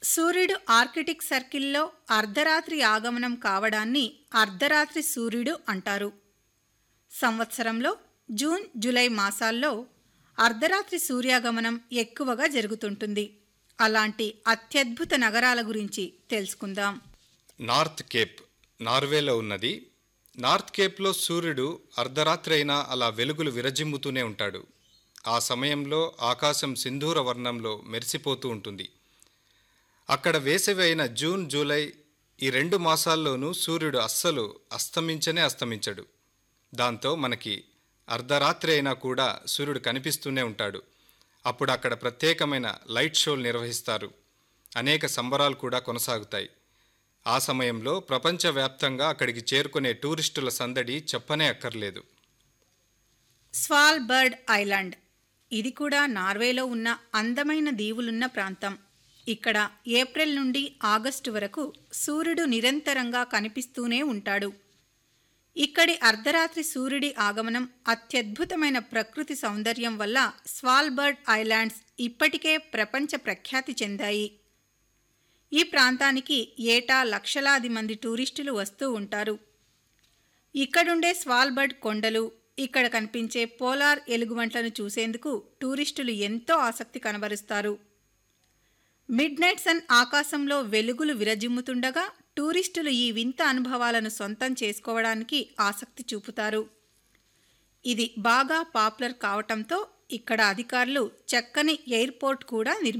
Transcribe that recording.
సూర్యుడు ఆర్కిటిక్ సర్కిల్లో అర్ధరాత్రి ఆగమనం కావడాన్ని అర్ధరాత్రి సూర్యుడు అంటారు సంవత్సరంలో జూన్ జూలై మాసాల్లో అర్ధరాత్రి సూర్యాగమనం ఎక్కువగా జరుగుతుంటుంది అలాంటి అత్యద్భుత నగరాల గురించి తెలుసుకుందాం నార్త్ కేప్ నార్వేలో ఉన్నది నార్త్ కేప్లో సూర్యుడు అర్ధరాత్రి అయినా అలా వెలుగులు విరజిమ్ముతూనే ఉంటాడు ఆ సమయంలో ఆకాశం సింధూర వర్ణంలో మెరిసిపోతూ ఉంటుంది అక్కడ వేసవి అయిన జూన్ జూలై ఈ రెండు మాసాల్లోనూ సూర్యుడు అస్సలు అస్తమించనే అస్తమించడు దాంతో మనకి అర్ధరాత్రి అయినా కూడా సూర్యుడు కనిపిస్తూనే ఉంటాడు అప్పుడు అక్కడ ప్రత్యేకమైన లైట్ షోలు నిర్వహిస్తారు అనేక సంబరాలు కూడా కొనసాగుతాయి ఆ సమయంలో ప్రపంచవ్యాప్తంగా అక్కడికి చేరుకునే టూరిస్టుల సందడి చెప్పనే అక్కర్లేదు స్వాల్ బర్డ్ ఐలాండ్ ఇది కూడా నార్వేలో ఉన్న అందమైన దీవులున్న ప్రాంతం ఇక్కడ ఏప్రిల్ నుండి ఆగస్టు వరకు సూర్యుడు నిరంతరంగా కనిపిస్తూనే ఉంటాడు ఇక్కడి అర్ధరాత్రి సూర్యుడి ఆగమనం అత్యద్భుతమైన ప్రకృతి సౌందర్యం వల్ల స్వాల్బర్డ్ ఐలాండ్స్ ఇప్పటికే ప్రపంచ ప్రఖ్యాతి చెందాయి ఈ ప్రాంతానికి ఏటా లక్షలాది మంది టూరిస్టులు వస్తూ ఉంటారు ఇక్కడుండే స్వాల్బర్డ్ కొండలు ఇక్కడ కనిపించే పోలార్ ఎలుగుబంట్లను చూసేందుకు టూరిస్టులు ఎంతో ఆసక్తి కనబరుస్తారు మిడ్ నైట్ సన్ ఆకాశంలో వెలుగులు విరజిమ్ముతుండగా టూరిస్టులు ఈ వింత అనుభవాలను సొంతం చేసుకోవడానికి ఆసక్తి చూపుతారు ఇది బాగా పాపులర్ కావటంతో ఇక్కడ అధికారులు చక్కని ఎయిర్పోర్ట్ కూడా నిర్మి